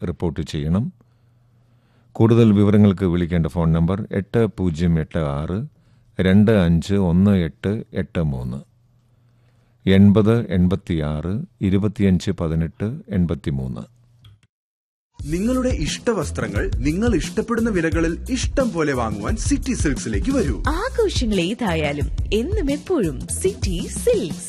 report ചെയ്യണം കൂടുതൽ വിവരങ്ങൾക്ക് വിളിക്കേണ്ട ഫോൺ നമ്പർ എട്ട് പൂജ്യം എട്ട് ആറ് രണ്ട് അഞ്ച് ഒന്ന് എട്ട് എട്ട് മൂന്ന് എൺപത് എൺപത്തിയാറ് ഇരുപത്തിയഞ്ച് പതിനെട്ട് എൺപത്തിമൂന്ന് നിങ്ങളുടെ ഇഷ്ടവസ്ത്രങ്ങൾ നിങ്ങൾ ഇഷ്ടപ്പെടുന്ന വിലകളിൽ ഇഷ്ടം പോലെ വാങ്ങുവാൻ സിറ്റി സിൽക്സിലേക്ക് വരൂ ആഘോഷങ്ങൾ ഏതായാലും എന്നും എപ്പോഴും സിറ്റി സിൽക്സ്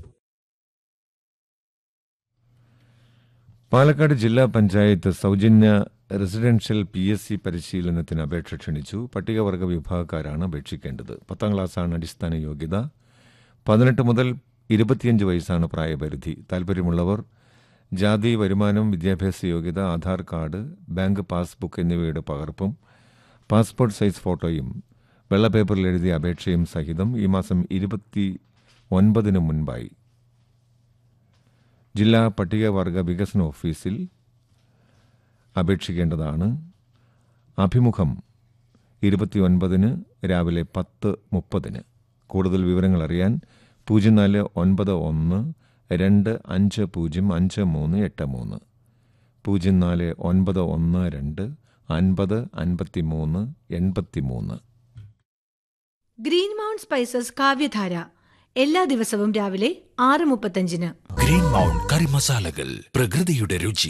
പാലക്കാട് ജില്ലാ പഞ്ചായത്ത് സൗജന്യ റെസിഡൻഷ്യൽ പി എസ് സി പരിശീലനത്തിന് അപേക്ഷ ക്ഷണിച്ചു പട്ടികവർഗ വിഭാഗക്കാരാണ് അപേക്ഷിക്കേണ്ടത് പത്താം ക്ലാസ്സാണ് അടിസ്ഥാന യോഗ്യത പതിനെട്ട് മുതൽ ഇരുപത്തിയഞ്ച് വയസ്സാണ് പ്രായപരിധി താൽപ്പര്യമുള്ളവർ ജാതി വരുമാനം വിദ്യാഭ്യാസ യോഗ്യത ആധാർ കാർഡ് ബാങ്ക് പാസ്ബുക്ക് എന്നിവയുടെ പകർപ്പും പാസ്പോർട്ട് സൈസ് ഫോട്ടോയും വെള്ള പേപ്പറിൽ എഴുതിയ അപേക്ഷയും സഹിതം ഈ മാസം ഇരുപത്തി ഒൻപതിന് മുൻപായി ജില്ലാ പട്ടികവർഗ വികസന ഓഫീസിൽ അപേക്ഷിക്കേണ്ടതാണ് അഭിമുഖം ഇരുപത്തിയൊൻപതിന് രാവിലെ പത്ത് മുപ്പതിന് കൂടുതൽ വിവരങ്ങൾ അറിയാൻ പൂജ്യം നാല് ഒൻപത് ഒന്ന് രണ്ട് അഞ്ച് പൂജ്യം അഞ്ച് മൂന്ന് എട്ട് മൂന്ന് പൂജ്യം നാല് ഒൻപത് ഒന്ന് രണ്ട് അൻപത് അൻപത്തി മൂന്ന് എൺപത്തി മൂന്ന് ഗ്രീൻ മൗണ്ട് സ്പൈസസ് കാവ്യധാര എല്ലാ ദിവസവും രാവിലെ ആറ് മുപ്പത്തഞ്ചിന് ഗ്രീൻ മൗണ്ട് കറി മസാലകൾ പ്രകൃതിയുടെ രുചി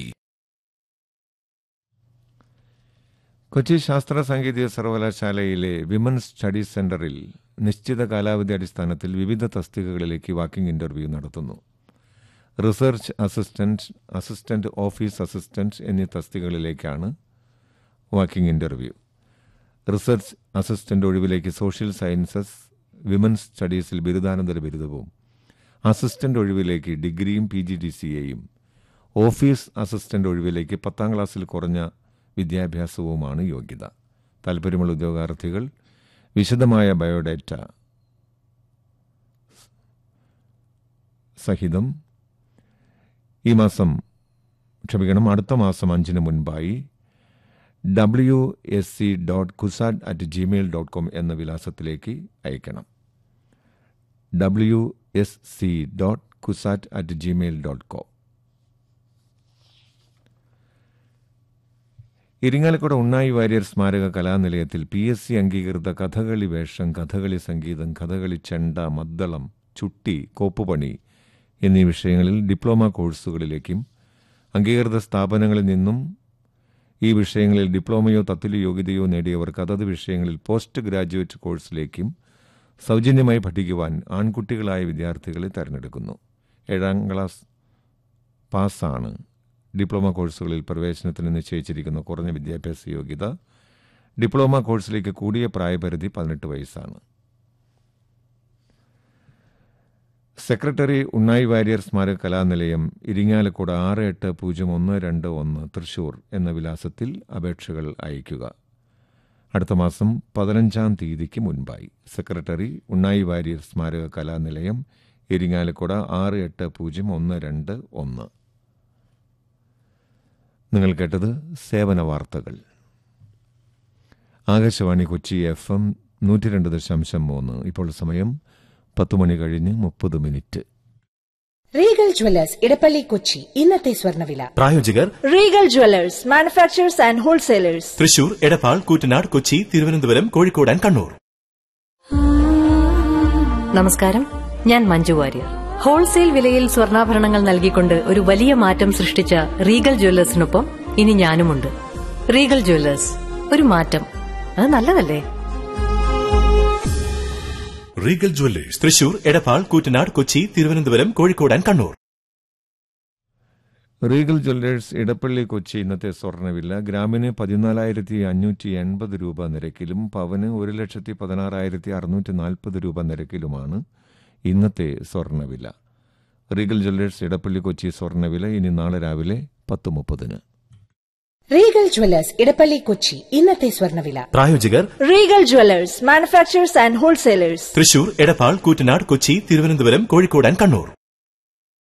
കൊച്ചി ശാസ്ത്ര സാങ്കേതിക സർവകലാശാലയിലെ വിമൻസ് സ്റ്റഡീസ് സെന്ററിൽ നിശ്ചിത കാലാവധി അടിസ്ഥാനത്തിൽ വിവിധ തസ്തികകളിലേക്ക് വാക്കിംഗ് ഇന്റർവ്യൂ നടത്തുന്നു research assistant assistant office assistant എന്നീ തസ്തികകളിലേക്കാണ് വാക്കിംഗ് ഇന്റർവ്യൂ റിസർച്ച് അസിസ്റ്റന്റ് ഒഴിവിലേക്ക് സോഷ്യൽ സയൻസസ് വിമൻസ് സ്റ്റഡീസിൽ ബിരുദാനന്തര ബിരുദവും അസിസ്റ്റന്റ് ഒഴിവിലേക്ക് ഡിഗ്രിയും പി ജി ഡി സി എയും ഓഫീസ് അസിസ്റ്റന്റ് ഒഴിവിലേക്ക് പത്താം ക്ലാസ്സിൽ കുറഞ്ഞ വിദ്യാഭ്യാസവുമാണ് യോഗ്യത താൽപ്പര്യമുള്ള ഉദ്യോഗാർത്ഥികൾ വിശദമായ ബയോഡേറ്റ സഹിതം ഈ മാസം ക്ഷമിക്കണം അടുത്ത മാസം അഞ്ചിന് മുൻപായി W S C dot Cusat at Gmail dot com എന്ന വിലാസത്തിലേക്ക് അയക്കണം W S C dot Cusat at Gmail dot com Irinjalakuda Unnayi Warrier സ്മാരക കലാനിലയത്തിൽ പി എസ് സി അംഗീകൃത കഥകളി വേഷം കഥകളി സംഗീതം കഥകളി ചെണ്ട മദ്ദളം ചുട്ടി കോപ്പുപണി എന്നീ വിഷയങ്ങളിൽ ഡിപ്ലോമ കോഴ്സുകളിലേക്കും അംഗീകൃത സ്ഥാപനങ്ങളിൽ നിന്നും ഈ വിഷയങ്ങളിൽ ഡിപ്ലോമയോ തത്തുല്യ യോഗ്യതയോ നേടിയവർക്ക് അതത് വിഷയങ്ങളിൽ പോസ്റ്റ് ഗ്രാജുവേറ്റ് കോഴ്സിലേക്കും സൗജന്യമായി പഠിക്കുവാൻ ആൺകുട്ടികളായ വിദ്യാർത്ഥികളെ തെരഞ്ഞെടുക്കുന്നു ഏഴാം ക്ലാസ് പാസ്സാണ് ഡിപ്ലോമ കോഴ്സുകളിൽ പ്രവേശനത്തിന് നിശ്ചയിച്ചിരിക്കുന്ന കുറഞ്ഞ വിദ്യാഭ്യാസ യോഗ്യത ഡിപ്ലോമ കോഴ്സിലേക്ക് കൂടിയ പ്രായപരിധി പതിനെട്ട് വയസ്സാണ് സെക്രട്ടറി ഉണ്ണായി വാര്യർ സ്മാരക കലാനിലയം ഇരിങ്ങാലക്കുട ആറ് എട്ട് പൂജ്യം ഒന്ന് രണ്ട് ഒന്ന് തൃശൂർ എന്ന വിലാസത്തിൽ അപേക്ഷകൾ അയയ്ക്കുക അടുത്ത മാസം പതിനഞ്ചാം തീയതിക്ക് മുൻപായി സെക്രട്ടറി ഉണ്ണായി വാര്യർ സ്മാരക കലാനിലയം ഇരിങ്ങാലക്കുട ആറ് എട്ട് പൂജ്യം ഒന്ന് രണ്ട് ഒന്ന് നിങ്ങൾ കേട്ടത് സേവന വാർത്തകൾ ആകാശവാണി കൊച്ചി എഫ് എം നൂറ്റി രണ്ട് ദശാംശം മൂന്ന് ഇപ്പോൾ സമയം പത്ത് മണി കഴിഞ്ഞ് മുപ്പത് minute Regal jewellers Edappally Kochi ഇന്നത്തെ സ്വർണ്ണവില പ്രായോജകർ Regal jewellers manufacturers and wholesalers Thrissur Edappal Koottanad Kochi Thiruvananthapuram Kozhikode and Kannur നമസ്കാരം ഞാൻ മഞ്ജു വാര്യർ ഹോൾസെയിൽ വിലയിൽ സ്വർണ്ണാഭരണങ്ങൾ നൽകിക്കൊണ്ട് ഒരു വലിയ മാറ്റം സൃഷ്ടിച്ച റീഗൽ ജ്വല്ലേഴ്സിനൊപ്പം ഇനി ഞാനുമുണ്ട് റീഗൽ ജ്വല്ലേഴ്സ് ഒരു മാറ്റം അത് നല്ലതല്ലേ Regal jewellers Thrissur Edappal Koottanad Kochi Thiruvananthapuram Kozhikode and Kannur Regal jewellers Edappally Kochi ഇന്നത്തെ സ്വർണ്ണവില ഗ്രാമിന് പതിനാലായിരത്തി അഞ്ഞൂറ്റി എൺപത് രൂപ നിരക്കിലും പവന് ഒരു ലക്ഷത്തി പതിനാറായിരത്തി അറുന്നൂറ്റി നാൽപ്പത് രൂപ നിരക്കിലുമാണ് ഇന്നത്തെ സ്വർണ്ണവില റീഗൽ ജ്വല്ലേഴ്സ് ഇടപ്പള്ളി കൊച്ചി സ്വർണ്ണവില ഇനി നാളെ രാവിലെ പത്ത് മുപ്പതിന് റീഗൽ ജ്വല്ലേഴ്സ് ഇടപ്പള്ളി കൊച്ചി ഇന്നത്തെ സ്വർണ്ണവില പ്രായോജകർ Regal jewellers manufacturers and wholesalers Thrissur Edappal Koottanad Kochi Thiruvananthapuram Kozhikode and Kannur